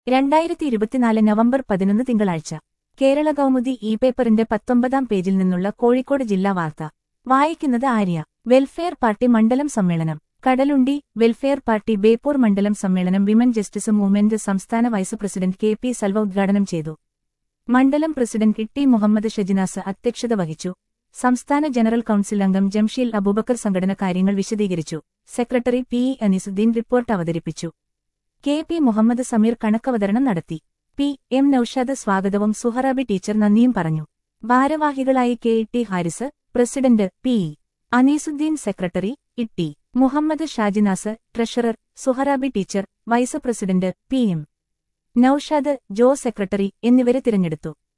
രണ്ടായിരത്തി ഇരുപത്തിനാല് നവംബർ പതിനൊന്ന് തിങ്കളാഴ്ച കേരള കൗമുദി ഇ പേപ്പറിന്റെ പത്തൊമ്പതാം പേജിൽ നിന്നുള്ള കോഴിക്കോട് ജില്ലാ വാർത്ത വായിക്കുന്നത് ആര്യ വെൽഫെയർ പാർട്ടി മണ്ഡലം സമ്മേളനം കടലുണ്ടി വെൽഫെയർ പാർട്ടി ബേപ്പൂർ മണ്ഡലം സമ്മേളനം വിമൻ ജസ്റ്റിസ് മൂവ്മെന്റ് സംസ്ഥാന vice president K P Salva ഉദ്ഘാടനം ചെയ്തു മണ്ഡലം പ്രസിഡന്റ് ടി മുഹമ്മദ് ഷജിനാസ് അധ്യക്ഷത വഹിച്ചു സംസ്ഥാന ജനറൽ കൌൺസിൽ അംഗം ജംഷീൽ അബൂബക്കർ സംഘടന കാര്യങ്ങൾ വിശദീകരിച്ചു secretary P E Aneesuddin report അവതരിപ്പിച്ചു കെ പി മുഹമ്മദ് സമീർ കണക്കവതരണം നടത്തി പി എം നൌഷാദ് സ്വാഗതവും സുഹറാബി ടീച്ചർ നന്ദിയും പറഞ്ഞു ഭാരവാഹികളായി K T Haris president P E Aneesuddin secretary Itty Muhammad Shajinas treasurer Suharabi teacher vice president P M Naushad ജോ സെക്രട്ടറി എന്നിവരെ തിരഞ്ഞെടുത്തു